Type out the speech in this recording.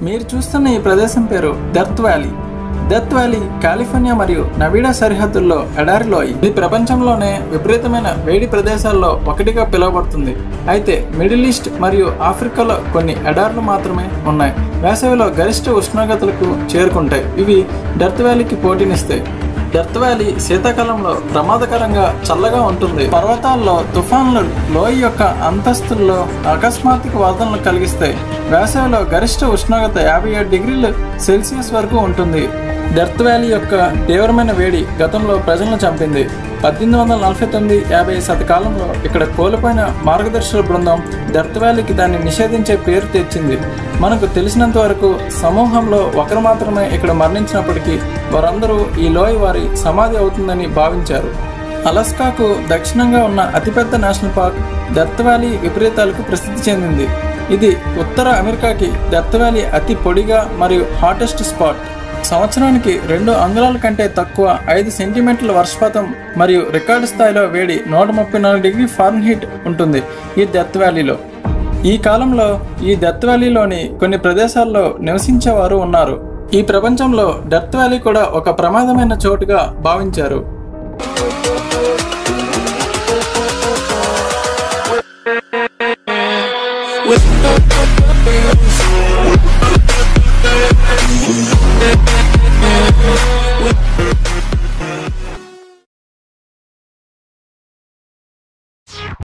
మీరు చూస్తున్న ఈ ప్రదేశం పేరు Death Valley Death Valley California మరియు నవీడా సరిహద్దుల్లో ఎడారి లోయ ఇది ప్రపంచంలోనే విపరీతమైన వేడి ప్రదేశాల్లో ఒకటిగా పిలువబడుతుంది అయితే మిడిల్ ఈస్ట్ మరియు ఆఫ్రికాలో కొన్ని ఎడార్లు మాత్రమే ఉన్నాయి వేసవిలో గరిష్ట ఉష్ణోగ్రతలకు చేరుకుంటాయి ఇవి డెత్ వ్యాలీకి పోటీనిస్తాయి డెత్ వ్యాలీ శీతాకాలంలో ప్రమాదకరంగా చల్లగా ఉంటుంది పర్వతాల్లో తుఫాన్లు లోయ యొక్క అంతస్తుల్లో అకస్మాత్తుకు వరదలను కలిగిస్తాయి వేసవిలో గరిష్ట ఉష్ణోగ్రత యాభై ఏడు డిగ్రీలు సెల్సియస్ వరకు ఉంటుంది డెత్ వ్యాలీ యొక్క తీవ్రమైన వేడి గతంలో ప్రజలను చంపింది పద్దెనిమిది వందల నలభై తొమ్మిది యాభై శతకాలంలో ఇక్కడ కోల్పోయిన మార్గదర్శకుల బృందం డెత్ వ్యాలీకి దాన్ని నిషేధించే పేరు తెచ్చింది మనకు తెలిసినంత వరకు సమూహంలో ఒకరు మాత్రమే ఇక్కడ మరణించినప్పటికీ వారందరూ ఈ లోయ వారి సమాధి అవుతుందని భావించారు అలస్కాకు దక్షిణంగా ఉన్న అతిపెద్ద నేషనల్ పార్క్ డెత్ వ్యాలీ విపరీతాలకు ప్రసిద్ధి చెందింది ఇది ఉత్తర అమెరికాకి డెత్ వ్యాలీ అతి పొడిగా మరియు హాటెస్ట్ స్పాట్ సంవత్సరానికి రెండు అంగుళాల కంటే తక్కువ ఐదు సెంటీమీటర్ల వర్షపాతం మరియు రికార్డు స్థాయిలో వేడి నూట ముప్పై నాలుగు డిగ్రీ ఫారెన్ హీట్ ఉంటుంది ఈ డెత్ వ్యాలీలో ఈ కాలంలో ఈ డెత్ వ్యాలీలోని కొన్ని ప్రదేశాల్లో నివసించేవారు ఉన్నారు ఈ ప్రపంచంలో డెత్ వ్యాలీ కూడా ఒక ప్రమాదమైన చోటుగా భావించారు with